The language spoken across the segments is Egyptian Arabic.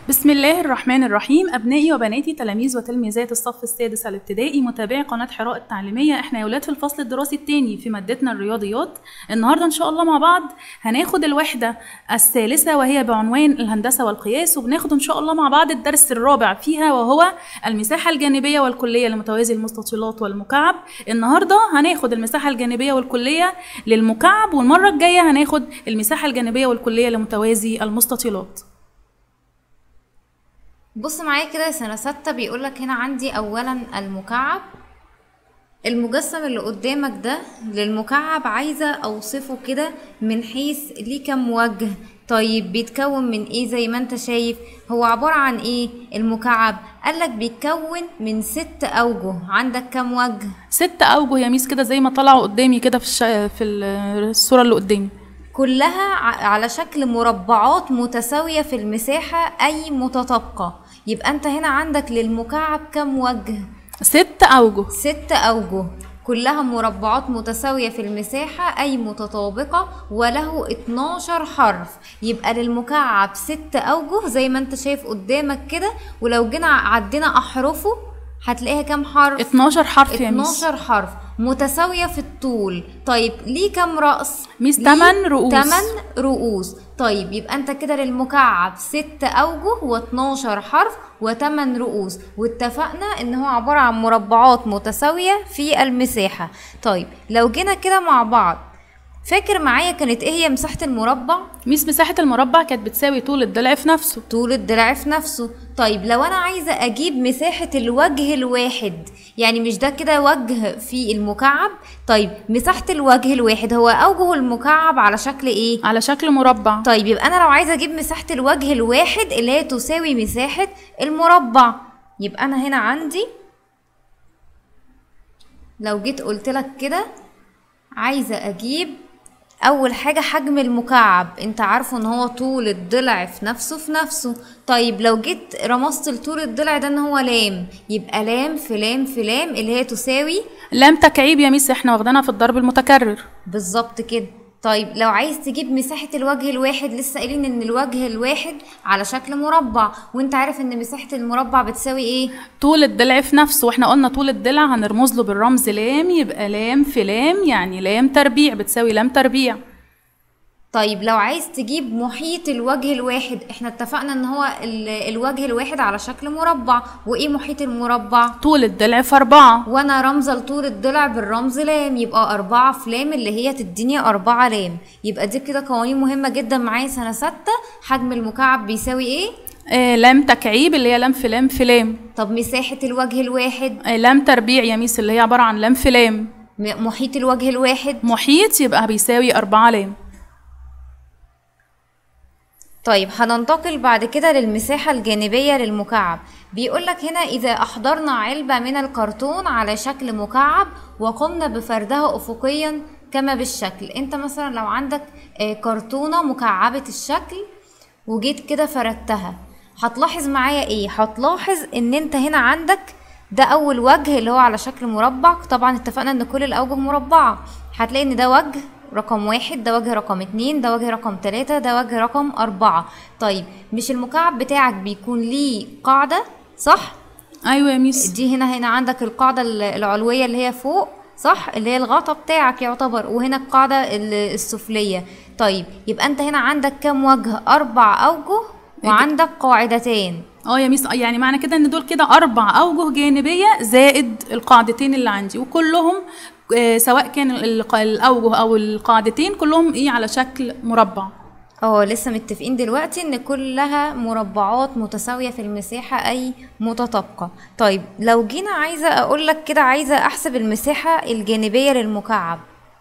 بسم الله الرحمن الرحيم أبنائي وبناتي تلاميذ وتلميذات الصف السادس الابتدائي متابعي قناة حراء التعليمية احنا يا ولاد في الفصل الدراسي الثاني في مادتنا الرياضيات النهاردة إن شاء الله مع بعض هناخد الوحدة الثالثة وهي بعنوان الهندسة والقياس وبناخد إن شاء الله مع بعض الدرس الرابع فيها وهو المساحة الجانبية والكلية لمتوازي المستطيلات والمكعب النهاردة هناخد المساحة الجانبية والكلية للمكعب والمرة الجاية هناخد المساحة الجانبية والكلية لمتوازي المستطيلات بص معايا كده سنة ستة بيقولك هنا عندي أولا المكعب المجسم اللي قدامك ده للمكعب عايزة أوصفه كده من حيث ليه كام وجه طيب بيتكون من ايه زي ما انت شايف هو عبارة عن ايه المكعب قالك بيتكون من ست أوجه عندك كام وجه ست أوجه يا ميس كده زي ما طلعوا قدامي كده في الش... في الصورة اللي قدامي كلها ع- على شكل مربعات متساوية في المساحة أي متطابقة يبقى أنت هنا عندك للمكعب كم وجه؟ ست أوجه ست أوجه كلها مربعات متساوية في المساحة أي متطابقة وله 12 حرف يبقى للمكعب ست أوجه زي ما أنت شايف قدامك كده ولو جينا عدينا أحرفه هتلاقيها كام حرف؟ 12 حرف يا ميس 12 حرف متساوية في الطول طيب ليه كام رأس؟ ميس ليه تمن رؤوس. تمن رؤوس طيب يبقى انت كده للمكعب ست أوجه و12 حرف وتمن رؤوس واتفقنا ان هو عبارة عن مربعات متساوية في المساحة طيب لو جينا كده مع بعض فاكر معايا كانت ايه هي مساحة المربع؟ ميس مساحة المربع كانت بتساوي طول الضلع في نفسه طول الضلع في نفسه طيب لو انا عايزه اجيب مساحه الوجه الواحد يعني مش ده كده وجه في المكعب طيب مساحه الوجه الواحد هو اوجه المكعب على شكل ايه على شكل مربع طيب يبقى انا لو عايزه اجيب مساحه الوجه الواحد اللي هي تساوي مساحه المربع يبقى انا هنا عندي لو جيت قلت لك كده عايزه اجيب اول حاجه حجم المكعب انت عارفه ان هو طول الضلع في نفسه في نفسه طيب لو جيت رمزت لطول الضلع ده ان هو لام يبقى لام في لام في لام اللي هي تساوي لام تكعيب يا ميس احنا واخدينها في الضرب المتكرر بالظبط كده طيب لو عايز تجيب مساحة الوجه الواحد لسه قايلين ان الوجه الواحد على شكل مربع وانت عارف ان مساحة المربع بتساوي ايه طول الضلع في نفسه واحنا قلنا طول الضلع هنرمز له بالرمز لام يبقى لام في لام يعني لام تربيع بتساوي لام تربيع طيب لو عايز تجيب محيط الوجه الواحد احنا اتفقنا ان هو ال- الوجه الواحد على شكل مربع وايه محيط المربع طول الضلع في أربعة وانا رمزة لطول الضلع بالرمز لام يبقى أربعة في لام اللي هي تديني أربعة لام يبقى دي كده قوانين مهمة جدا معايا سنة ستة حجم المكعب بيساوي ايه آه لام تكعيب اللي هي لام في لام في لام طب مساحة الوجه الواحد آه لام تربيع يا ميس اللي هي عبارة عن لام في لام م- محيط الوجه الواحد محيط يبقى بيساوي أربعة لام طيب هننتقل بعد كده للمساحة الجانبية للمكعب بيقولك هنا إذا أحضرنا علبة من الكرتون على شكل مكعب وقمنا بفردها أفقيا كما بالشكل انت مثلا لو عندك آه، كرتونة مكعبة الشكل وجيت كده فردتها هتلاحظ معايا ايه هتلاحظ ان انت هنا عندك ده اول وجه اللي هو على شكل مربع طبعا اتفقنا ان كل الاوجه مربعة هتلاقي ان ده وجه رقم واحد ده وجه رقم اتنين ده وجه رقم تلاتة ده وجه رقم اربعة طيب مش المكعب بتاعك بيكون ليه قاعدة صح أيوة يا ميس دي هنا هنا عندك القاعدة ال- العلوية اللي هي فوق صح اللي هي الغطا بتاعك يعتبر وهنا القاعدة ال- السفلية طيب يبقى انت هنا عندك كام وجه اربع اوجه وعندك قاعدتين اه يا ميس آه، يعني معنى كده ان دول كده اربع اوجه جانبيه زائد القاعدتين اللي عندي وكلهم آه، سواء كان الق- الاوجه او القاعدتين كلهم ايه على شكل مربع اه لسه متفقين دلوقتي ان كلها مربعات متساوية في المساحة اي متطابقة طيب لو جينا عايزة اقول لك كده عايزة احسب المساحة الجانبية للمكعب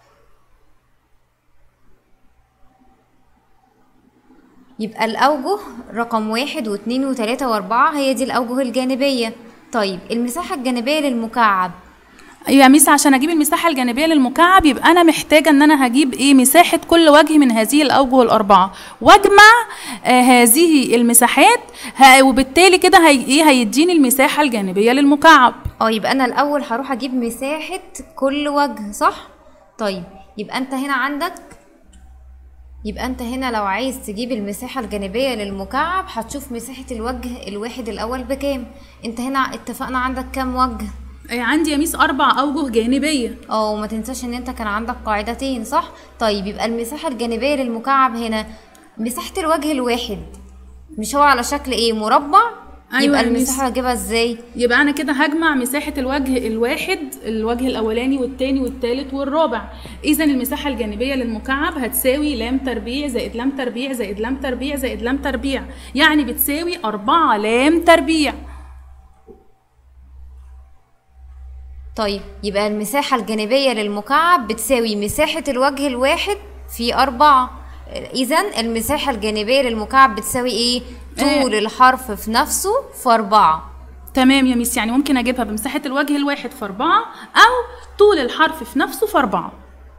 يبقى الأوجه رقم واحد واتنين وتلاتة وأربعة هي دي الأوجه الجانبية طيب المساحة الجانبية للمكعب ايوه يا ميس عشان اجيب المساحه الجانبيه للمكعب يبقى انا محتاجه ان انا هجيب ايه مساحه كل وجه من هذه الاوجه الاربعه واجمع آه هذه المساحات ه- وبالتالي كده هي ايه هيديني المساحه الجانبيه للمكعب اه يبقى انا الاول هروح اجيب مساحة كل وجه صح طيب يبقى انت هنا عندك يبقى انت هنا لو عايز تجيب المساحة الجانبية للمكعب هتشوف مساحة الوجه الواحد الأول بكام انت هنا اتفقنا عندك كام وجه آه، عندي يا ميس اربع اوجه جانبيه اه وما تنساش ان انت كان عندك قاعدتين صح طيب يبقى المساحة الجانبية للمكعب هنا مساحة الوجه الواحد مش هو على شكل ايه مربع أيوة يبقى يا ميس. المساحة هجيبها ازاي يبقى انا كده هجمع مساحه الوجه الواحد الوجه الاولاني والتاني والتالت والرابع اذا المساحه الجانبيه للمكعب هتساوي لام تربيع زائد لام تربيع زائد لام تربيع زائد لام تربيع يعني بتساوي أربعة لام تربيع طيب يبقى المساحة الجانبية للمكعب بتساوي مساحة الوجه الواحد في أربعة إذا المساحة الجانبية للمكعب بتساوي إيه؟ طول الحرف في نفسه في أربعة تمام يا ميس يعني ممكن اجيبها بمساحه الوجه الواحد في أربعة او طول الحرف في نفسه في أربعة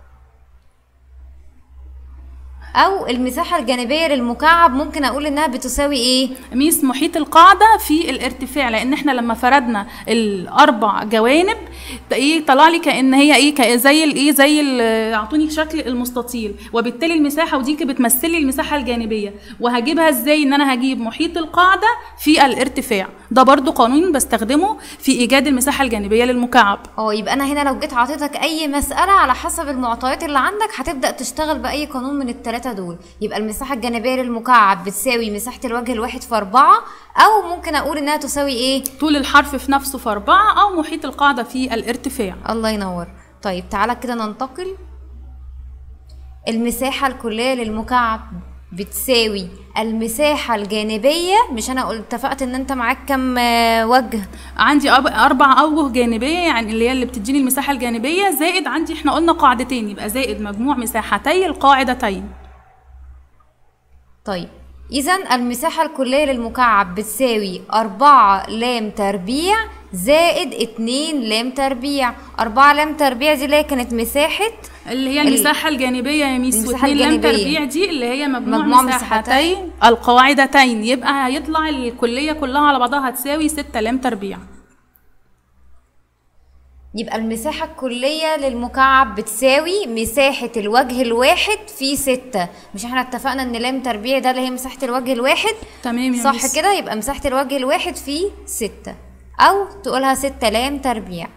أو المساحة الجانبية للمكعب ممكن أقول إنها بتساوي إيه؟ ميس محيط القاعدة في الارتفاع لأن احنا لما فردنا الأربع جوانب ت- ايه طلع لي كأن هي ايه كأ- زي الايه زي ال- اعطوني شكل المستطيل وبالتالي المساحة ودي كانت بتمثل لي المساحة الجانبية وهجيبها ازاي ان انا هجيب محيط القاعدة في الارتفاع ده برضو قانون بستخدمه في ايجاد المساحة الجانبية للمكعب اه يبقى أنا هنا لو جيت عطيتك أي مسألة على حسب المعطيات اللي عندك هتبدأ تشتغل بأي قانون من التلاتة دول يبقى المساحة الجانبية للمكعب بتساوي مساحة الوجه الواحد في أربعة أو ممكن أقول إنها تساوي إيه؟ طول الحرف في نفسه في أربعة أو محيط القاعدة في الارتفاع الله ينور طيب تعالى كده ننتقل المساحة الكلية للمكعب بتساوي المساحة الجانبية مش أنا قلت اتفقت إن أنت معاك كم آه، وجه عندي أب- اربع اوجه جانبيه يعني اللي هي اللي بتديني المساحه الجانبيه زائد عندي احنا قلنا قاعدتين يبقى زائد مجموع مساحتي القاعدتين طيب إذا المساحة الكلية للمكعب بتساوي أربعة لام تربيع زائد اتنين لام تربيع أربعة لام تربيع دي اللي هي كانت مساحة اللي هي ال- المساحه الجانبيه يا ميس المساحة واثنين لام الجانبية. تربيع دي اللي هي مجموع, مجموع مساحتي مساحتي. القواعدتين يبقى هيطلع الكليه كلها على بعضها هتساوي 6 لام تربيع يبقى المساحة الكلية للمكعب بتساوي مساحة الوجه الواحد في ستة مش احنا اتفقنا ان لام تربيع ده اللي هي مساحة الوجه الواحد تمام يا صح ميس. كده يبقى مساحة الوجه الواحد في ستة أو تقولها ستة لام تربيع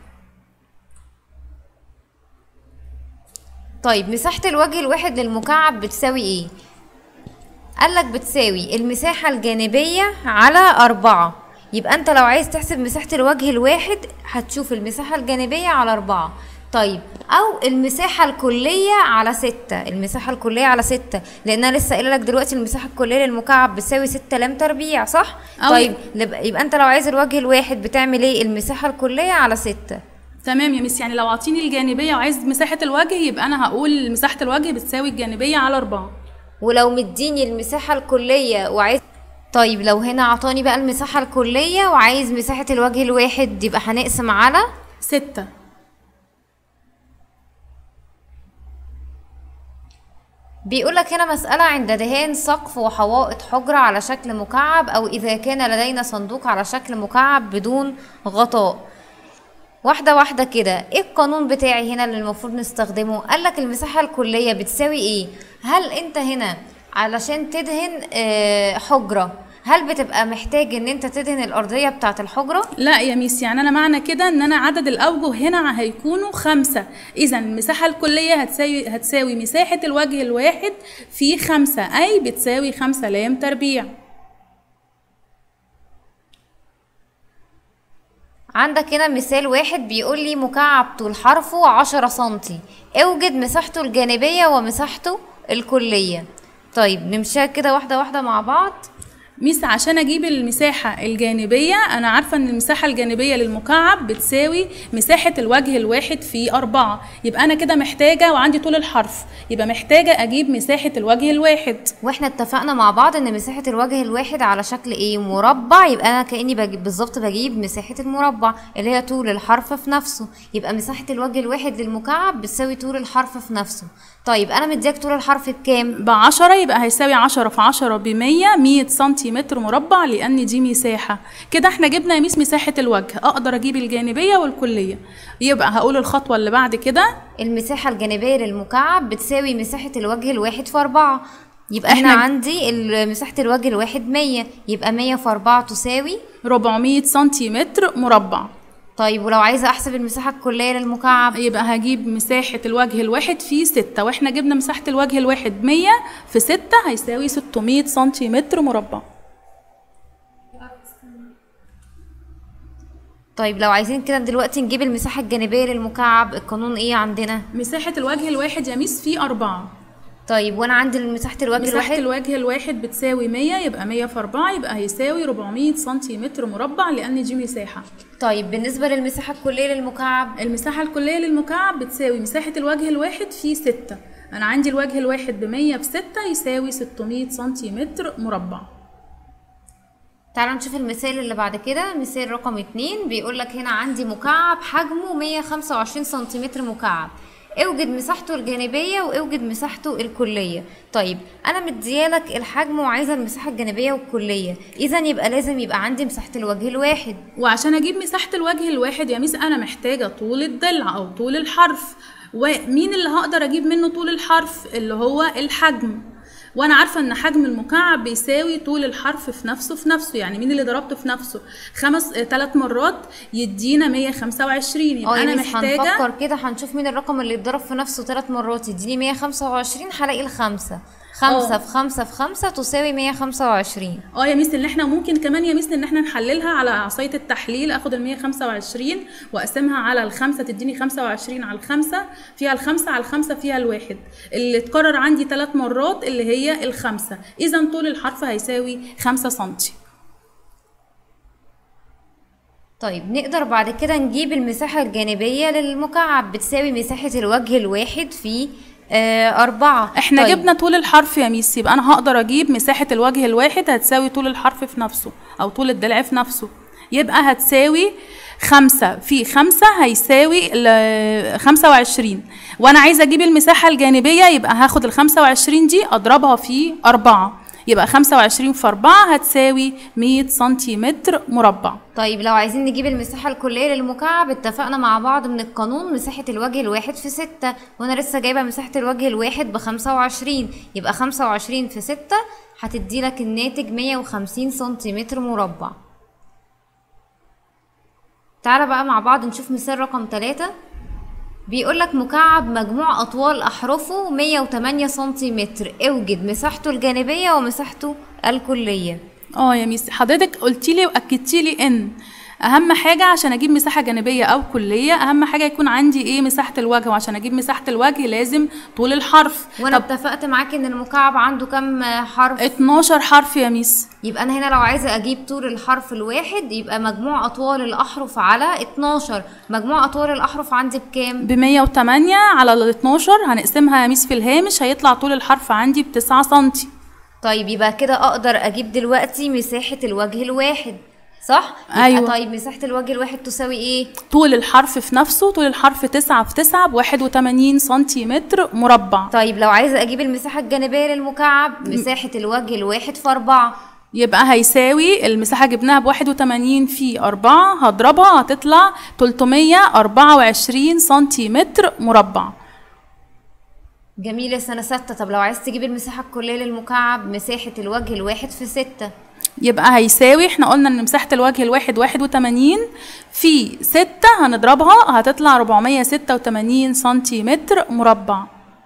طيب مساحة الوجه الواحد للمكعب بتساوي ايه؟ قالك بتساوي المساحة الجانبية على أربعة يبقى انت لو عايز تحسب مساحة الوجه الواحد هتشوف المساحة الجانبية على أربعة طيب أو المساحة الكلية على ستة المساحة الكلية على ستة لأن أنا لسه قايلة لك دلوقتي المساحة الكلية للمكعب بتساوي ستة لام تربيع صح؟ أو- طيب لب- يبقى انت لو عايز الوجه الواحد بتعمل ايه؟ المساحة الكلية على ستة تمام يا ميس يعني لو عاطيني الجانبيه وعايز مساحه الوجه يبقى انا هقول مساحه الوجه بتساوي الجانبيه على 4 ولو مديني المساحة الكلية وعايز طيب لو هنا عطاني بقى المساحة الكلية وعايز مساحة الوجه الواحد يبقى هنقسم على 6 بيقولك هنا مسألة عند دهان سقف وحوائط حجرة على شكل مكعب أو إذا كان لدينا صندوق على شكل مكعب بدون غطاء واحدة واحدة كده ايه القانون بتاعي هنا اللي المفروض نستخدمه قالك المساحة الكلية بتساوي ايه هل انت هنا علشان تدهن آه، حجرة هل بتبقى محتاج ان انت تدهن الارضية بتاعة الحجرة لا يا ميس يعني انا معنى كده ان انا عدد الاوجه هنا هيكونوا خمسة اذا المساحة الكلية هتساوي هتساوي مساحة الوجه الواحد في خمسة اي بتساوي خمسة لام تربيع عندك هنا مثال واحد بيقول لي مكعب طول حرفه عشرة سنتي اوجد مساحته الجانبية ومساحته الكلية طيب نمشيها كده واحدة واحدة مع بعض ميس عشان اجيب المساحة الجانبية انا عارفة ان المساحة الجانبية للمكعب بتساوي مساحة الوجه الواحد في اربعة يبقى انا كده محتاجة وعندي طول الحرف يبقى محتاجة اجيب مساحة الوجه الواحد واحنا اتفقنا مع بعض ان مساحة الوجه الواحد على شكل ايه مربع يبقى انا كأني بجيب بالظبط بجيب مساحة المربع اللي هي طول الحرف في نفسه يبقى مساحة الوجه الواحد للمكعب بتساوي طول الحرف في نفسه طيب انا مدياك طول الحرف بكام بعشرة يبقى هيساوي عشرة في عشرة بمية مية سنتيمتر مربع لأن دي مساحة كده احنا جبنا يا ميس مساحة الوجه أقدر أجيب الجانبية والكلية يبقى هقول الخطوة اللي بعد كده المساحة الجانبية للمكعب بتساوي مساحة الوجه الواحد في أربعة يبقى احنا إحنا- عندي ال- مساحة الوجه الواحد مية يبقى مية في أربعة تساوي 400 سنتيمتر مربع طيب ولو عايزة أحسب المساحة الكلية للمكعب يبقى هجيب مساحة الوجه الواحد في ستة واحنا جبنا مساحة الوجه الواحد مية في ستة هيساوي 600 سنتيمتر مربع طيب لو عايزين كده دلوقتي نجيب المساحة الجانبية للمكعب القانون ايه عندنا مساحة الوجه الواحد يا ميس فيه أربعة طيب وانا عندي مساحة الوجه مساحة الواحد الوجه الواحد بتساوي 100 يبقى 100 في 4 يبقى هيساوي 400 سنتيمتر مربع لأن دي مساحة طيب بالنسبة للمساحة الكلية للمكعب المساحة الكلية للمكعب بتساوي مساحة الوجه الواحد في 6 أنا عندي الوجه الواحد ب 100 في 6 يساوي 600 سنتيمتر مربع تعالوا نشوف المثال اللي بعد كده مثال رقم اتنين بيقول لك هنا عندي مكعب حجمه 125 سنتيمتر مكعب اوجد مساحته الجانبية واوجد مساحته الكلية طيب انا مديالك الحجم وعايزة المساحة الجانبية والكلية اذا يبقى لازم يبقى عندي مساحة الوجه الواحد وعشان أجيب مساحة الوجه الواحد يا ميس أنا محتاجة طول الضلع أو طول الحرف ومين اللي هقدر أجيب منه طول الحرف اللي هو الحجم وانا عارفه ان حجم المكعب بيساوي طول الحرف في نفسه في نفسه يعني مين اللي ضربته في نفسه خمس ثلاث مرات يدينا 125 اه يبقى يا انا ميس محتاجه هنفكر كده هنشوف مين الرقم اللي اتضرب في نفسه ثلاث مرات يديني 125 هلاقي الخمسة خمسة اه. في خمسة في خمسة تساوي 125 اه يا ميس ان احنا ممكن كمان يا ميس ان احنا نحللها على عصايه التحليل اخد ال 125 واقسمها على الخمسه تديني 25 على الخمسه فيها الخمسه على الخمسه فيها الواحد اللي اتكرر عندي ثلاث مرات اللي هي الخمسه اذا طول الحرف هيساوي 5 سنتي طيب نقدر بعد كده نجيب المساحة الجانبية للمكعب بتساوي مساحة الوجه الواحد في آه أربعة احنا طيب. جبنا طول الحرف يا ميس يبقى انا هقدر اجيب مساحه الوجه الواحد هتساوي طول الحرف في نفسه او طول الضلع في نفسه يبقى هتساوي خمسة في خمسة هيساوي ال- خمسة وعشرين وانا عايزة اجيب المساحة الجانبية يبقى هاخد الخمسة وعشرين دي اضربها في اربعة يبقى خمسة وعشرين في اربعة هتساوي مية سنتيمتر مربع طيب لو عايزين نجيب المساحة الكلية للمكعب اتفقنا مع بعض من القانون مساحة الوجه الواحد في ستة وانا لسه جايبة مساحة الوجه الواحد بخمسة وعشرين يبقى خمسة وعشرين في ستة هتدي لك الناتج مية وخمسين سنتيمتر مربع تعالى بقى مع بعض نشوف مثال رقم تلاتة بيقول لك مكعب مجموع أطوال أحرفه 108 سنتيمتر اوجد مساحته الجانبية ومساحته الكلية اه يا ميس حضرتك قلتي لي واكدتي لي ان اهم حاجه عشان اجيب مساحه جانبيه او كليه اهم حاجه يكون عندي ايه مساحه الوجه وعشان اجيب مساحه الوجه لازم طول الحرف وانا طب اتفقت معاك ان المكعب عنده كام حرف 12 حرف يا ميس يبقى انا هنا لو عايزه اجيب طول الحرف الواحد يبقى مجموع اطوال الاحرف على 12 مجموع اطوال الاحرف عندي بكام ب 108 على ال 12 هنقسمها يا ميس في الهامش هيطلع طول الحرف عندي ب 9 سنتي طيب يبقى كده اقدر اجيب دلوقتي مساحه الوجه الواحد صح يبقى أيوة. طيب مساحه الوجه الواحد تساوي ايه طول الحرف في نفسه طول الحرف 9 في 9 ب 81 سنتيمتر مربع طيب لو عايزه اجيب المساحه الجانبيه للمكعب مساحه الوجه الواحد في 4 يبقى هيساوي المساحة جبناها ب 81 في 4 هضربها هتطلع 324 سنتيمتر مربع جميل يا سنه ستة طب لو عايز تجيب المساحه الكليه للمكعب مساحه الوجه الواحد في 6 يبقى هيساوي احنا قلنا ان مساحة الوجه الواحد 81 في 6 هنضربها هتطلع 486 سنتيمتر مربع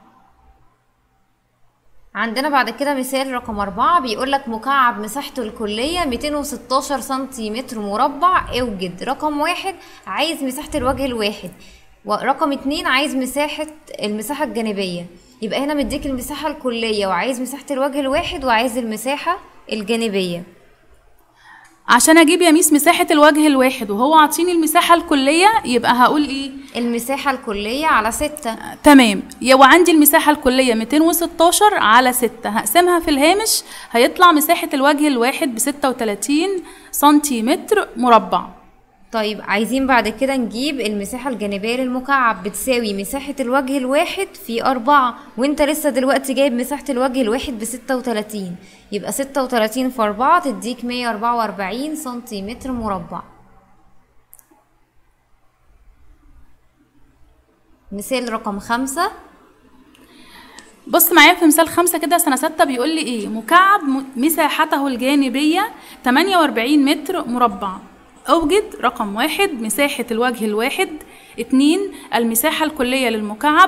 عندنا بعد كده مثال رقم أربعة بيقول لك مكعب مساحته الكلية 216 سنتيمتر مربع اوجد رقم واحد عايز مساحة الوجه الواحد ورقم اتنين عايز مساحة المساحة الجانبية يبقى هنا مديك المساحة الكلية وعايز مساحة الوجه الواحد وعايز المساحة الجانبية عشان اجيب يا ميس مساحة الوجه الواحد وهو عاطيني المساحة الكلية يبقى هقول ايه المساحة الكلية على ستة تمام يا وعندي المساحة الكلية 216 على 6 هقسمها في الهامش هيطلع مساحة الوجه الواحد ب 36 سنتيمتر مربع طيب عايزين بعد كده نجيب المساحة الجانبية للمكعب بتساوي مساحة الوجه الواحد في أربعة وانت لسه دلوقتي جايب مساحة الوجه الواحد بستة وتلاتين يبقى ستة وتلاتين في أربعة تديك مية أربعة وأربعين سنتيمتر مربع مثال رقم خمسة بص معايا في مثال خمسة كده سنة ستة بيقول لي ايه مكعب م- مساحته الجانبية 48 متر مربع أوجد رقم واحد مساحة الوجه الواحد اتنين المساحة الكلية للمكعب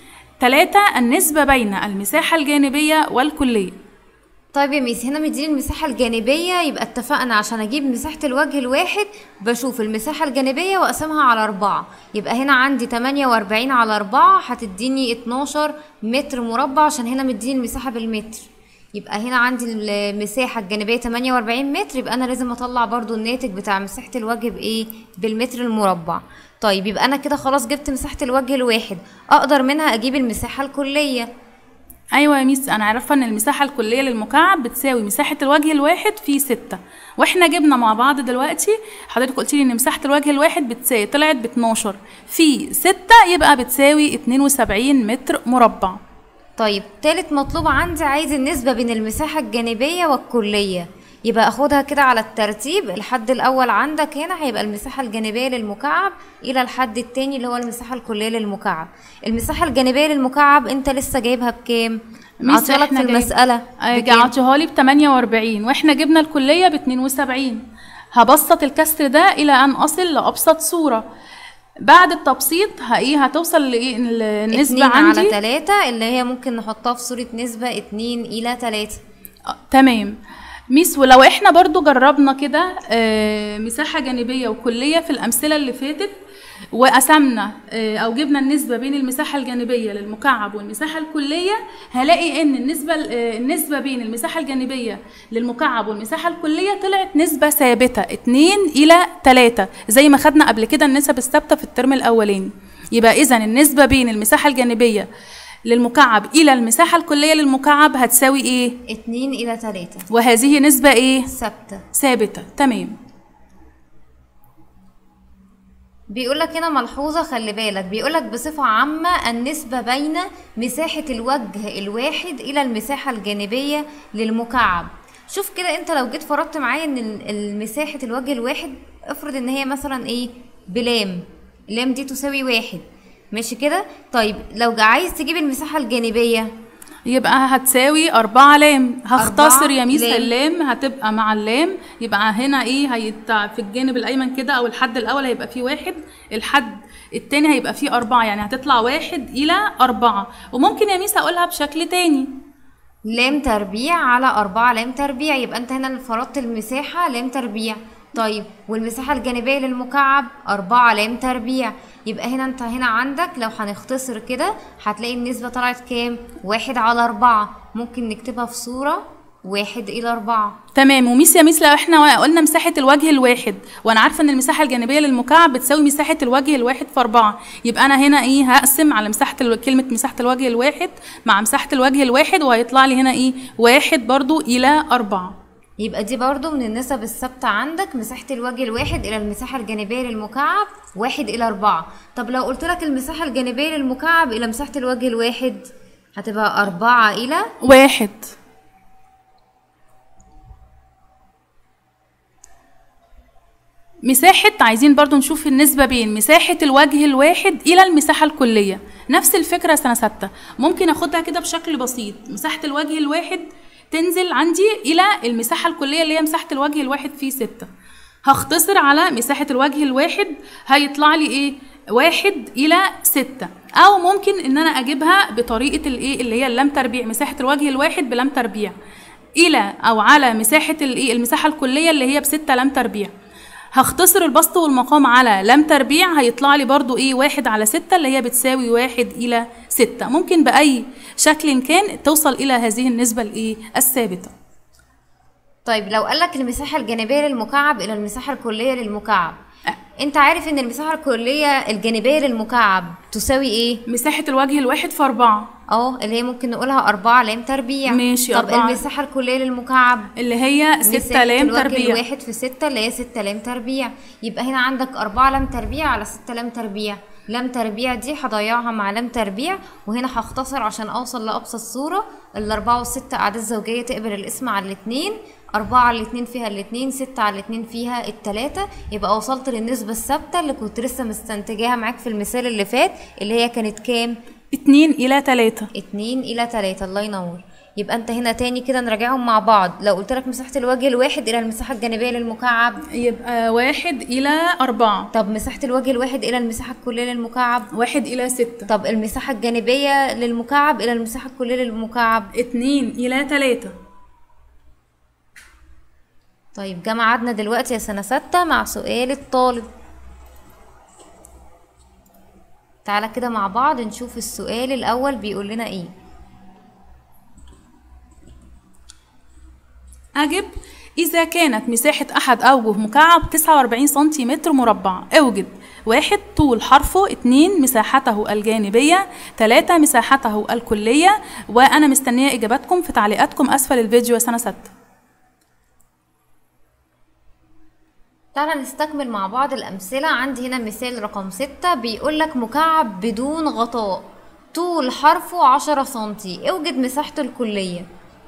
تلاتة النسبة بين المساحة الجانبية والكلية طيب يا ميس هنا مديني المساحة الجانبية يبقى اتفقنا عشان اجيب مساحة الوجه الواحد بشوف المساحة الجانبية واقسمها على اربعة يبقى هنا عندي تمانية واربعين على اربعة هتديني اتناشر متر مربع عشان هنا مديني المساحة بالمتر يبقى هنا عندي المساحة الجانبية تمانية واربعين متر يبقى انا لازم اطلع برضو الناتج بتاع مساحة الوجه بايه بالمتر المربع طيب يبقى انا كده خلاص جبت مساحة الوجه الواحد اقدر منها اجيب المساحة الكلية ايوه يا ميس انا عارفه ان المساحه الكليه للمكعب بتساوي مساحه الوجه الواحد في ستة واحنا جبنا مع بعض دلوقتي حضرتك قلت لي ان مساحه الوجه الواحد بتساوي طلعت ب 12 في 6 يبقى بتساوي 72 متر مربع طيب تالت مطلوب عندي عايز النسبة بين المساحة الجانبية والكلية يبقى اخدها كده على الترتيب الحد الاول عندك هنا هيبقى المساحة الجانبية للمكعب الى الحد التاني اللي هو المساحة الكلية للمكعب المساحة الجانبية للمكعب انت لسه جايبها بكام ميس عطيالك إحنا في جايب- المسألة آه، بكام؟ عطيها لي ب 48 واحنا جبنا الكليه ب 72 هبسط الكسر ده الى ان اصل لابسط صوره بعد التبسيط هايه هتوصل لايه النسبه اتنين عندي على تلاتة اللي هي ممكن نحطها في صورة نسبة اتنين الى تلاتة آه، تمام ميس ولو احنا برضو جربنا كده آه، مساحة جانبية وكلية في الأمثلة اللي فاتت وقسمنا آه، أو جبنا النسبة بين المساحة الجانبية للمكعب والمساحة الكلية هلاقي إن النسبة آه، النسبة بين المساحة الجانبية للمكعب والمساحة الكلية طلعت نسبة ثابتة 2 إلى 3 زي ما خدنا قبل كده النسب الثابتة في الترم الأولاني يبقى إذا النسبة بين المساحة الجانبية للمكعب إلى المساحة الكلية للمكعب هتساوي إيه؟ اتنين الى تلاتة وهذه نسبة إيه؟ ثابتة ثابتة تمام بيقولك هنا ملحوظة خلي بالك بيقولك بصفة عامة النسبة بين مساحة الوجه الواحد إلى المساحة الجانبية للمكعب شوف كده انت لو جيت فرضت معايا ان ال- المساحة الوجه الواحد افرض ان هي مثلا ايه بلام لام دي تساوي واحد ماشي كده طيب لو جا- عايز تجيب المساحة الجانبية يبقى هتساوي أربعة لام هختصر أربعة يا ميس لام. اللام هتبقى مع اللام يبقى هنا ايه هيت في الجانب الأيمن كده أو الحد الأول هيبقى فيه واحد الحد التاني هيبقى فيه أربعة يعني هتطلع واحد إلى أربعة وممكن يا ميس أقولها بشكل تاني لام تربيع على أربعة لام تربيع يبقى انت هنا فرضت المساحة لام تربيع طيب والمساحة الجانبية للمكعب أربعة لام تربيع يبقى هنا انت هنا عندك لو هنختصر كده هتلاقي النسبة طلعت كام واحد على أربعة ممكن نكتبها في صورة واحد إلى أربعة تمام وميس يا ميس لو احنا قلنا مساحة الوجه الواحد وانا عارفة ان المساحة الجانبية للمكعب بتساوي مساحة الوجه الواحد في أربعة يبقى انا هنا ايه هقسم على مساحة الو... كلمة مساحة الوجه الواحد مع مساحة الوجه الواحد وهيطلع لي هنا ايه واحد برضو إلى أربعة يبقى دي برضو من النسب الثابتة عندك مساحة الوجه الواحد إلى المساحة الجانبية للمكعب واحد إلى أربعة طب لو قلت لك المساحة الجانبية للمكعب إلى مساحة الوجه الواحد هتبقى أربعة إلى واحد مساحة عايزين برضو نشوف النسبة بين مساحة الوجه الواحد إلى المساحة الكلية نفس الفكرة سنة ستة ممكن أخدها كده بشكل بسيط مساحة الوجه الواحد تنزل عندي إلى المساحة الكلية اللي هي مساحة الوجه الواحد في ستة هختصر على مساحة الوجه الواحد هيطلع لي إيه واحد إلى ستة أو ممكن إن أنا أجيبها بطريقة الإيه اللي هي اللام تربيع مساحة الوجه الواحد بلام تربيع إلى أو على مساحة الإيه المساحة الكلية اللي هي بستة لام تربيع هختصر البسط والمقام على لام تربيع هيطلع لي برضو ايه واحد على ستة اللي هي بتساوي واحد الى ستة ممكن بأي شكل كان توصل الى هذه النسبة الايه الثابتة طيب لو قالك المساحة الجانبية للمكعب إلى المساحة الكلية للمكعب انت عارف ان المساحة الكلية الجانبية للمكعب تساوي ايه مساحة الوجه الواحد في أربعة اه اللي هي ممكن نقولها أربعة لام تربيع ماشي، طب أربعة. المساحة الكلية للمكعب اللي هي ستة مساحة لام الوجه تربيع الواحد في ستة اللي هي ستة لام تربيع يبقى هنا عندك أربعة لام تربيع على ستة لام تربيع لام تربيع دي هضيعها مع لام تربيع وهنا هختصر عشان أوصل لأبسط صورة الأربعة والستة أعداد زوجية تقبل الاسم على الاتنين أربعة على الاتنين فيها الاتنين ستة على الاتنين فيها التلاتة يبقى وصلت للنسبة الثابتة اللي كنت لسه مستنتجاها معاك في المثال اللي فات اللي هي كانت كام؟ اتنين إلى تلاتة اتنين الى تلاتة الله ينور يبقى انت هنا تاني كده نراجعهم مع بعض لو قلت لك مساحة الوجه الواحد الى المساحة الجانبية للمكعب يبقى واحد إلى أربعة طب مساحة الوجه الواحد الى المساحة الكلية للمكعب واحد إلى ستة طب المساحة الجانبية للمكعب الى المساحة الكلية للمكعب اتنين إلى تلاتة طيب جه ميعادنا دلوقتي يا سنة ستة مع سؤال الطالب تعالى كده مع بعض نشوف السؤال الأول بيقول لنا ايه أجب إذا كانت مساحة أحد أوجه مكعب 49 سنتيمتر مربع اوجد واحد طول حرفه اتنين مساحته الجانبية تلاتة مساحته الكلية وأنا مستنية إجاباتكم في تعليقاتكم أسفل الفيديو يا سنة ستة تعالى نستكمل مع بعض الأمثلة عندي هنا مثال رقم ستة بيقولك مكعب بدون غطاء طول حرفه عشرة سنتي اوجد مساحته الكلية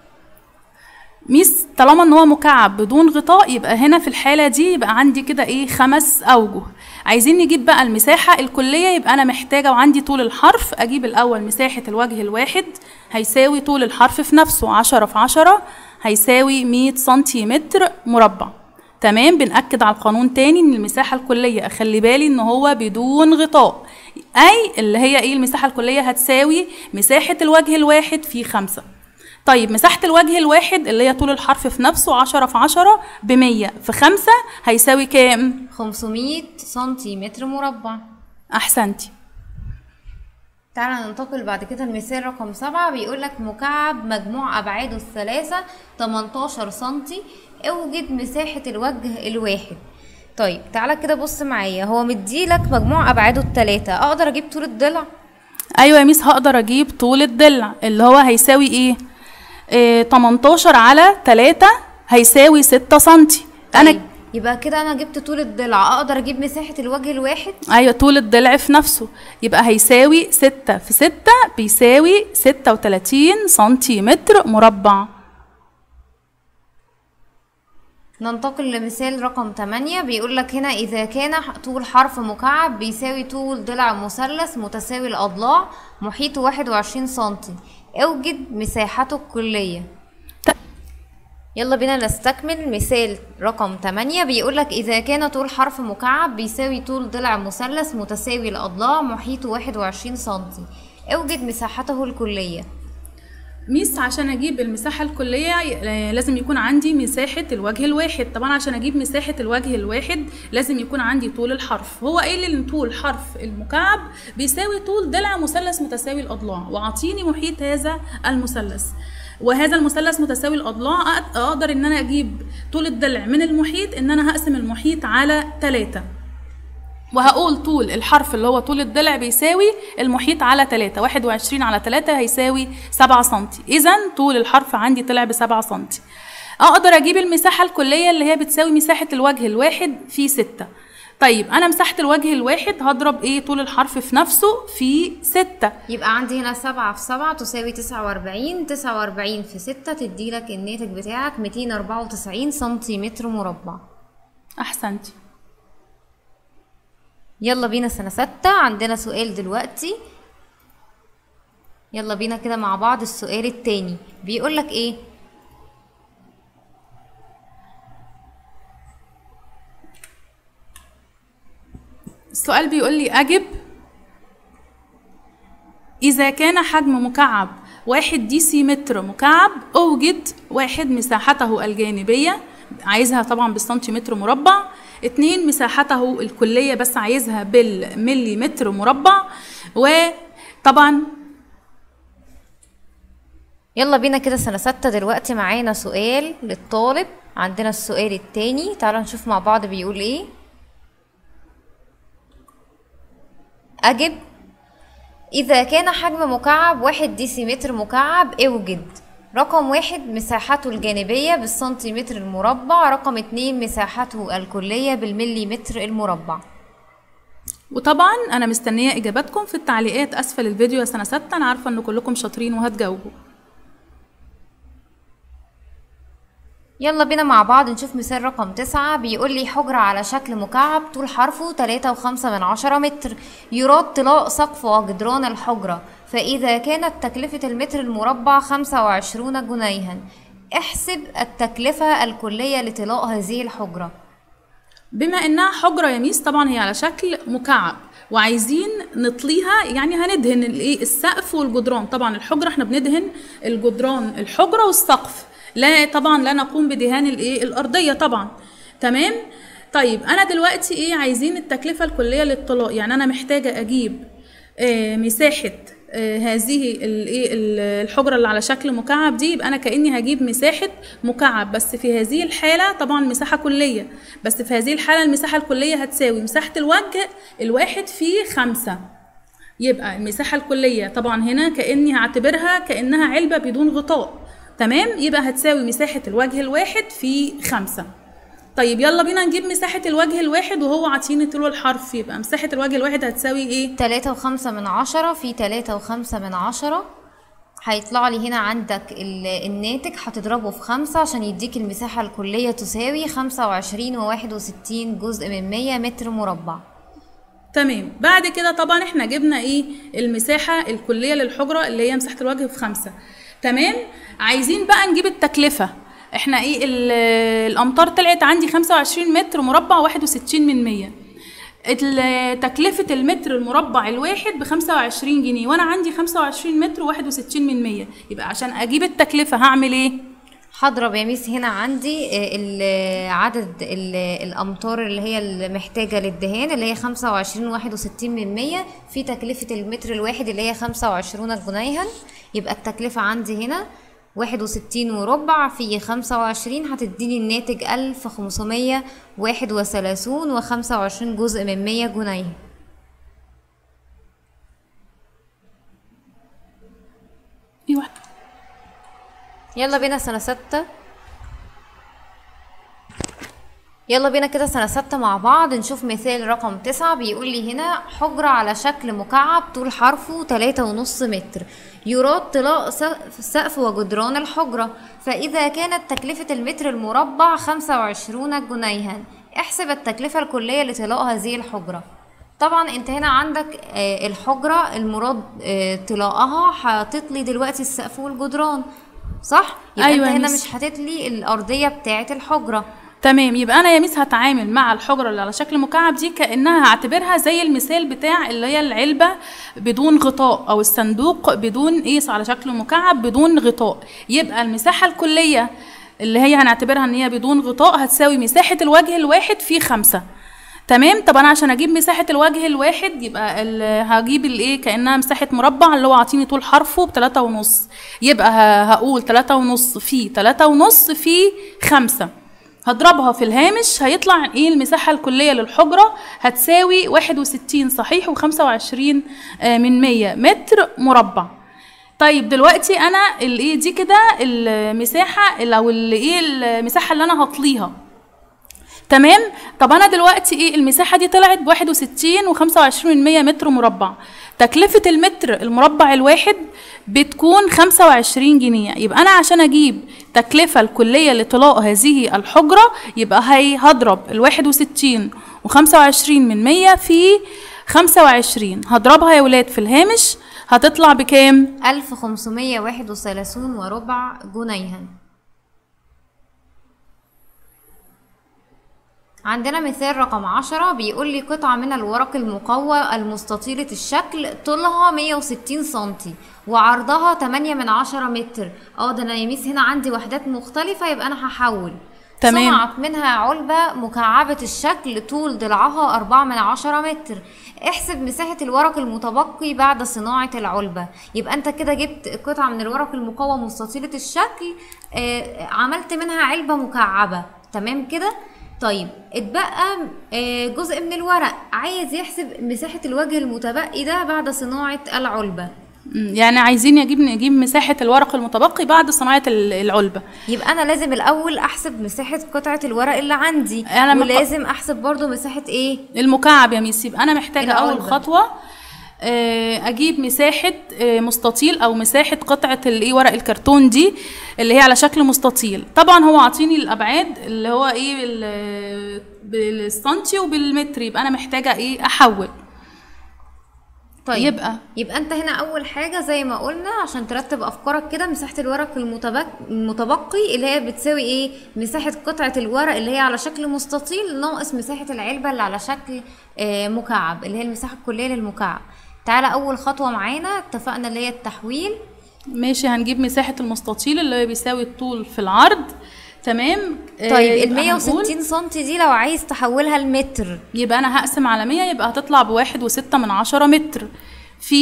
ميس طالما ان هو مكعب بدون غطاء يبقى هنا في الحالة دي يبقى عندي كده ايه خمس اوجه عايزين نجيب بقى المساحة الكلية يبقى انا محتاجة وعندي طول الحرف اجيب الاول مساحة الوجه الواحد هيساوي طول الحرف في نفسه عشرة في عشرة هيساوي مية سنتيمتر مربع تمام بنأكد على القانون تاني ان المساحة الكلية اخلي بالي ان هو بدون غطاء اي اللي هي ايه المساحة الكلية هتساوي مساحة الوجه الواحد في خمسة طيب مساحة الوجه الواحد اللي هي طول الحرف في نفسه عشرة في عشرة بمية في خمسة هيساوي كام؟ خمسمية سنتيمتر مربع أحسنتي تعالى ننتقل بعد كده المثال رقم سبعة بيقولك مكعب مجموع أبعاده الثلاثة 18 سنتي اوجد مساحة الوجه الواحد طيب تعالى كده بص معايا هو مديلك مجموع أبعاده التلاتة أقدر أجيب طول الضلع أيوة يا ميس هقدر أجيب طول الضلع اللي هو هيساوي إيه؟ إيه 18 على 3 هيساوي 6 سنتي أنا طيب يبقى كده أنا جبت طول الضلع أقدر أجيب مساحة الوجه الواحد أيوة طول الضلع في نفسه يبقى هيساوي 6 في 6 بيساوي 36 سنتيمتر مربع ننتقل لمثال رقم 8 بيقول لك هنا إذا كان طول حرف مكعب بيساوي طول ضلع مثلث متساوي الأضلاع محيطه 21 سنتي اوجد مساحته الكلية ت- يلا بينا نستكمل مثال رقم 8 بيقول لك إذا كان طول حرف مكعب بيساوي طول ضلع مثلث متساوي الأضلاع محيطه 21 سنتي اوجد مساحته الكلية ميس عشان اجيب المساحة الكلية ي- لازم يكون عندي مساحة الوجه الواحد طبعا عشان اجيب مساحة الوجه الواحد لازم يكون عندي طول الحرف هو قايل لي ان طول حرف المكعب بيساوي طول ضلع مثلث متساوي الاضلاع واعطيني محيط هذا المثلث وهذا المثلث متساوي الاضلاع أق- اقدر ان انا اجيب طول الضلع من المحيط ان انا هقسم المحيط على 3 وهقول طول الحرف اللي هو طول الضلع بيساوي المحيط على 3 21 على 3 هيساوي 7 سنتي اذا طول الحرف عندي طلع ب 7 سنتي اقدر اجيب المساحه الكليه اللي هي بتساوي مساحه الوجه الواحد في 6 طيب انا مساحه الوجه الواحد هضرب ايه طول الحرف في نفسه في 6 يبقى عندي هنا سبعة في سبعة تساوي تسعة وأربعين تسعة وأربعين في ستة تديلك الناتج بتاعك ميتين أربعة وتسعين سنتيمتر مربع احسنتي يلا بينا سنة ستة عندنا سؤال دلوقتي يلا بينا كده مع بعض السؤال التاني بيقولك ايه السؤال بيقول لي أجب إذا كان حجم مكعب واحد ديسيمتر مكعب أوجد واحد مساحته الجانبية عايزها طبعا بالسنتيمتر مربع اتنين مساحته الكلية بس عايزها بالمليمتر مربع وطبعا يلا بينا كده سنة ستة دلوقتي معانا سؤال للطالب عندنا السؤال التاني تعالوا نشوف مع بعض بيقول ايه أجب إذا كان حجم مكعب واحد ديسيمتر مكعب اوجد رقم واحد مساحته الجانبية بالسنتيمتر المربع رقم اتنين مساحته الكلية بالمليمتر المربع وطبعا انا مستنيه اجاباتكم في التعليقات اسفل الفيديو يا سنه سته انا عارفه ان كلكم شاطرين وهتجاوبوا يلا بينا مع بعض نشوف مثال رقم تسعة بيقول لي حجرة على شكل مكعب طول حرفه تلاتة وخمسة من عشرة متر يراد طلاء سقف وجدران الحجرة فإذا كانت تكلفة المتر المربع خمسة وعشرون جنيها احسب التكلفة الكلية لطلاء هذه الحجرة بما انها حجره يا ميس طبعا هي على شكل مكعب وعايزين نطليها يعني هندهن الايه السقف والجدران طبعا الحجره احنا بندهن الجدران الحجره والسقف لا طبعا لا نقوم بدهان الايه الارضيه طبعا تمام طيب انا دلوقتي ايه عايزين التكلفه الكليه للطلاء يعني انا محتاجه اجيب آه مساحه آه هذه الايه ال- الحجره اللي على شكل مكعب دي يبقى انا كاني هجيب مساحه مكعب بس في هذه الحاله طبعا مساحه كليه بس في هذه الحاله المساحه الكليه هتساوي مساحه الوجه الواحد في خمسة يبقى المساحة الكلية طبعا هنا كأني هعتبرها كأنها علبة بدون غطاء تمام يبقى هتساوي مساحة الوجه الواحد في خمسة طيب يلا بينا نجيب مساحة الوجه الواحد وهو عاطيني طول الحرف يبقى مساحة الوجه الواحد هتساوي ايه؟ تلاتة وخمسة من عشرة في تلاتة وخمسة من عشرة هيطلع لي هنا عندك ال- الناتج هتضربه في خمسة عشان يديك المساحة الكلية تساوي خمسة وعشرين وواحد وستين جزء من مية متر مربع تمام بعد كده طبعا احنا جبنا ايه المساحة الكلية للحجرة اللي هي مساحة الوجه في خمسة تمام عايزين بقى نجيب التكلفة احنا ايه ال- الامتار طلعت عندي 25 متر مربع 61 من 100 ال- تكلفة المتر المربع الواحد ب 25 جنيه وانا عندي 25 متر و61 من 100 يبقى عشان اجيب التكلفة هعمل ايه؟ هضرب يا ميس هنا عندي آه، ال- عدد ال- الأمتار اللي هي المحتاجة للدهان اللي هي خمسة وعشرين واحد وستين من مية في تكلفة المتر الواحد اللي هي خمسة وعشرون جنيها يبقى التكلفة عندي هنا واحد وستين وربع في خمسة وعشرين هتديني الناتج ألف خمسمية واحد وثلاثون وخمسة وعشرين جزء من مية جنيه في واحدة يلا بينا سنة ستة يلا بينا كده سنة ستة مع بعض نشوف مثال رقم تسعة بيقول لي هنا حجرة على شكل مكعب طول حرفه تلاتة ونص متر يراد طلاء سقف- سقف وجدران الحجرة فإذا كانت تكلفة المتر المربع خمسة وعشرون جنيها احسب التكلفة الكلية لطلاء هذه الحجرة طبعا انت هنا عندك آه، الحجرة المراد آه، طلاءها هتطلي دلوقتي السقف والجدران صح؟ يبقى أيوة انت يا هنا ميس. مش هتطلي الأرضية بتاعة الحجرة تمام يبقى انا يا ميس هتعامل مع الحجره اللي على شكل مكعب دي كانها هعتبرها زي المثال بتاع اللي هي العلبه بدون غطاء او الصندوق بدون قيس على شكل مكعب بدون غطاء يبقى المساحه الكليه اللي هي هنعتبرها ان هي بدون غطاء هتساوي مساحه الوجه الواحد في خمسة تمام طب انا عشان اجيب مساحه الوجه الواحد يبقى ال- هجيب الايه كانها مساحه مربع اللي هو عاطيني طول حرفه بتلاتة ونص يبقى ه- هقول تلاتة ونص في تلاتة ونص في خمسة هضربها في الهامش هيطلع ايه المساحة الكلية للحجرة هتساوي واحد وستين صحيح وخمسة وعشرين من مية متر مربع طيب دلوقتي انا الايه دي كده المساحة او الايه المساحة اللي انا هطليها تمام طب انا دلوقتي ايه المساحه دي طلعت ب 61 و25 من 100 متر مربع تكلفه المتر المربع الواحد بتكون 25 جنيه يبقى انا عشان اجيب تكلفه الكليه لطلاء هذه الحجره يبقى هي هضرب ال 61 و25 من 100 في 25 هضربها يا ولاد في الهامش هتطلع بكام ألف خمسمية واحد وثلاثون وربع جنيها عندنا مثال رقم عشرة بيقول لي قطعة من الورق المقوى المستطيلة الشكل طولها 160 سنتي وعرضها 8 من عشرة متر اه ده انا يا ميس هنا عندي وحدات مختلفة يبقى انا هحول تمام. صنعت منها علبة مكعبة الشكل طول ضلعها أربعة من عشرة متر احسب مساحة الورق المتبقي بعد صناعة العلبة يبقى انت كده جبت قطعة من الورق المقوى مستطيلة الشكل آه عملت منها علبة مكعبة تمام كده طيب اتبقى آه، جزء من الورق عايز يحسب مساحة الوجه المتبقي ده بعد صناعة العلبة مم، يعني عايزين نجيب نجيب مساحة الورق المتبقي بعد صناعة ال- العلبة يبقى انا لازم الاول احسب مساحة قطعة الورق اللي عندي أنا مق- ولازم احسب برضو مساحة ايه المكعب يا ميس يبقى انا محتاجه اول العلبة. خطوه آه، اجيب مساحه آه، مستطيل او مساحه قطعه الايه ورق الكرتون دي اللي هي على شكل مستطيل طبعا هو عاطيني الابعاد اللي هو ايه بال- بالسنتي وبالمتر يبقى انا محتاجه ايه احول طيب يبقى يبقى انت هنا اول حاجه زي ما قلنا عشان ترتب افكارك كده مساحه الورق المتبقي المتبقي اللي هي بتساوي ايه مساحه قطعه الورق اللي هي على شكل مستطيل ناقص مساحه العلبه اللي على شكل آه، مكعب اللي هي المساحه الكليه للمكعب تعالى اول خطوه معانا اتفقنا اللي هي التحويل ماشي هنجيب مساحه المستطيل اللي هو بيساوي الطول في العرض تمام آه، طيب ال يبقى 160 هنقول- سم دي لو عايز تحولها لمتر يبقى انا هقسم على 100 يبقى هتطلع بواحد وستة من عشرة متر في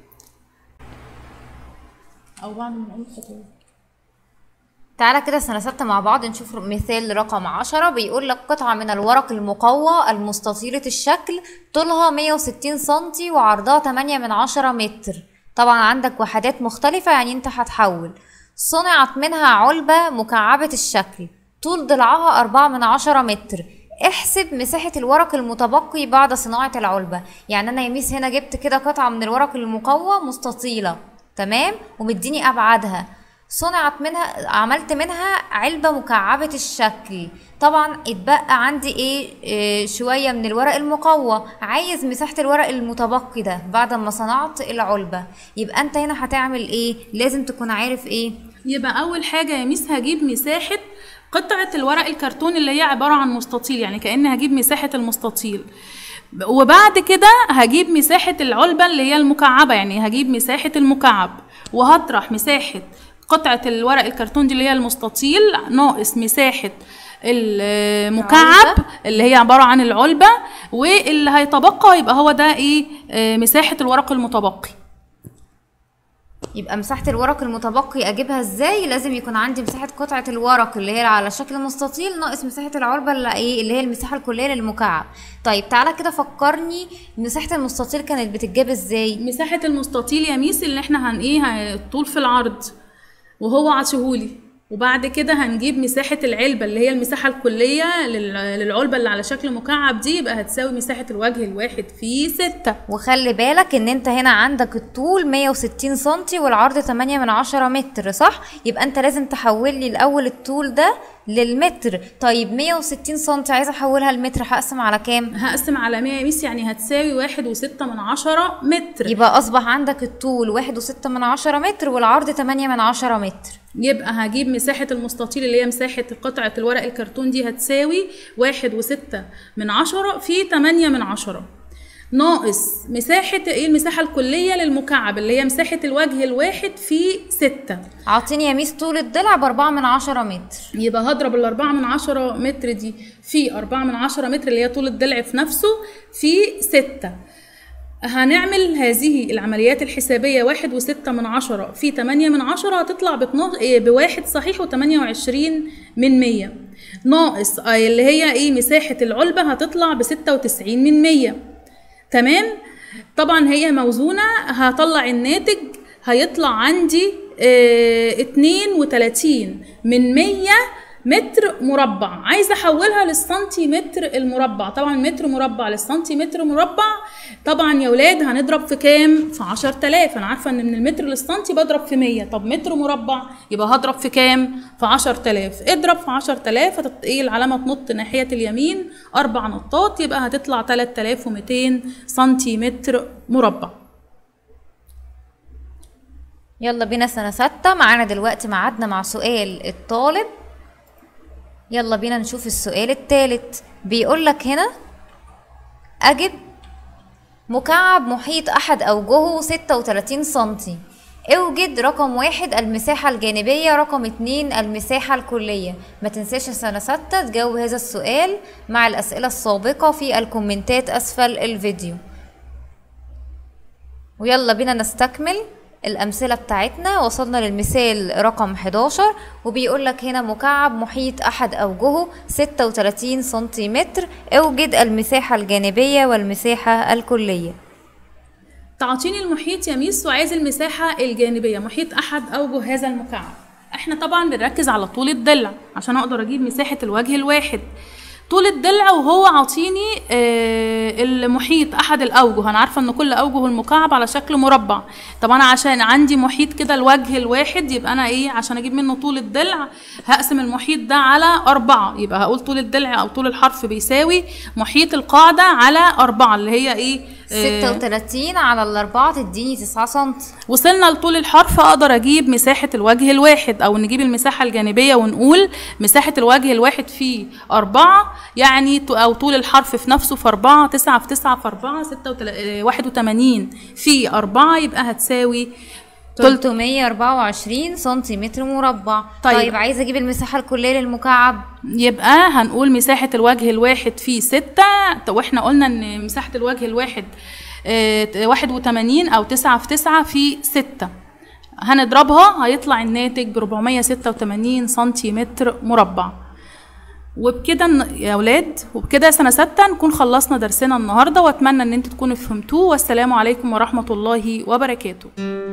او بعد ما نقول الخطوات تعالى كده سنة ستة مع بعض نشوف مثال رقم عشرة بيقول لك قطعة من الورق المقوى المستطيلة الشكل طولها 160 سنتي وعرضها 8 من عشرة متر طبعا عندك وحدات مختلفة يعني انت هتحول صنعت منها علبة مكعبة الشكل طول ضلعها أربعة من عشرة متر احسب مساحة الورق المتبقي بعد صناعة العلبة يعني أنا يا ميس هنا جبت كده قطعة من الورق المقوى مستطيلة تمام ومديني أبعادها صنعت منها عملت منها علبة مكعبة الشكل طبعا اتبقى عندي ايه, إيه شوية من الورق المقوى عايز مساحة الورق المتبقي ده بعد ما صنعت العلبة يبقى انت هنا هتعمل ايه لازم تكون عارف ايه يبقى اول حاجه يا ميس هجيب مساحه قطعه الورق الكرتون اللي هي عباره عن مستطيل يعني كأن هجيب مساحه المستطيل وبعد كده هجيب مساحه العلبه اللي هي المكعبه يعني هجيب مساحه المكعب وهطرح مساحه قطعه الورق الكرتون دي اللي هي المستطيل ناقص مساحه المكعب العلبة. اللي هي عباره عن العلبه واللي هيتبقى يبقى هو ده ايه آه، مساحه الورق المتبقي يبقى مساحة الورق المتبقي اجيبها ازاي لازم يكون عندي مساحة قطعة الورق اللي هي على شكل مستطيل ناقص مساحة العلبة اللي ايه اللي هي المساحة الكلية للمكعب طيب تعالى كده فكرني مساحة المستطيل كانت بتتجاب ازاي مساحة المستطيل يا ميس اللي احنا هن ايه ه- الطول في العرض وهو عطيهولي وبعد كده هنجيب مساحة العلبة اللي هي المساحة الكلية لل- للعلبة اللي على شكل مكعب دي يبقى هتساوي مساحة الوجه الواحد في ستة وخلي بالك ان انت هنا عندك الطول 160 سنتي والعرض 8 من عشرة متر صح يبقى انت لازم تحول لي الاول الطول ده للمتر طيب 160 سنتي عايزه احولها لمتر هقسم على كام هقسم على 100 يا ميس يعني هتساوي واحد وستة من عشرة متر يبقى اصبح عندك الطول واحد وستة من عشرة متر والعرض 8 من عشرة متر يبقى هجيب مساحة المستطيل اللي هي مساحة قطعة الورق الكرتون دي هتساوي واحد وستة من عشرة في تمانية من عشرة ناقص مساحة ايه المساحة الكلية للمكعب اللي هي مساحة الوجه الواحد في ستة عاطيني يا ميس طول الضلع باربعة من عشرة متر يبقى هضرب الأربعة من عشرة متر دي في أربعة من عشرة متر اللي هي طول الضلع في نفسه في ستة هنعمل هذه العمليات الحسابية واحد وستة من عشرة في تمانية من عشرة هتطلع باتنا- إيه، بواحد صحيح وتمانية وعشرين من مية ناقص آه، اللي هي ايه مساحة العلبة هتطلع بستة وتسعين من مية تمام طبعا هي موزونة هطلع الناتج هيطلع عندي اه 32 من 100 متر مربع عايزه احولها للسنتيمتر المربع طبعا متر مربع للسنتيمتر مربع طبعا يا ولاد هنضرب في كام في 10000 انا عارفه ان من المتر للسنتي بضرب في 100 طب متر مربع يبقى هضرب في كام في 10000 اضرب في 10000 هتت... ايه العلامه تنط ناحيه اليمين اربع نطات يبقى هتطلع 3200 سنتيمتر مربع يلا بينا سنة ستة معانا دلوقتي ميعادنا مع سؤال الطالب يلا بينا نشوف السؤال التالت بيقولك هنا أجب مكعب محيط أحد أوجهه ستة وتلاتين سنتي اوجد رقم واحد المساحة الجانبية رقم اتنين المساحة الكلية ما تنساش يا سنة ستة تجاوب هذا السؤال مع الأسئلة السابقة في الكومنتات أسفل الفيديو ويلا بينا نستكمل الأمثلة بتاعتنا وصلنا للمثال رقم 11 وبيقول لك هنا مكعب محيط أحد أوجهه 36 سنتيمتر اوجد المساحة الجانبية والمساحة الكلية تعطيني المحيط يا ميس وعايز المساحة الجانبية محيط أحد أوجه هذا المكعب احنا طبعا بنركز على طول الضلع عشان أقدر أجيب مساحة الوجه الواحد طول الضلع وهو عاطيني آه المحيط احد الاوجه انا عارفه ان كل اوجه المكعب على شكل مربع طب انا عشان عندي محيط كده الوجه الواحد يبقى انا ايه عشان اجيب منه طول الضلع هقسم المحيط ده على أربعة يبقى هقول طول الضلع او طول الحرف بيساوي محيط القاعده على أربعة اللي هي ايه آه 36 على الأربعة تديني 9 سنتي وصلنا لطول الحرف اقدر اجيب مساحة الوجه الواحد او نجيب المساحة الجانبية ونقول مساحة الوجه الواحد فيه أربعة يعني ت- او طول الحرف في نفسه في أربعة تسعة في تسعة في أربعة ستة وتل... آه، واحد وتمانين في أربعة يبقى هتساوي تل- 324 سنتيمتر مربع طيب. طيب, طيب عايزة أجيب المساحة الكلية للمكعب يبقى هنقول مساحة الوجه الواحد فيه ستة ط- واحنا قلنا ان مساحة الوجه الواحد آه، واحد وتمانين او تسعة في تسعة في ستة هنضربها هيطلع الناتج 486 سنتيمتر مربع وبكده ن- يا اولاد وبكده سنه سته نكون خلصنا درسنا النهارده واتمنى ان انتوا تكونوا فهمتوه والسلام عليكم ورحمه الله وبركاته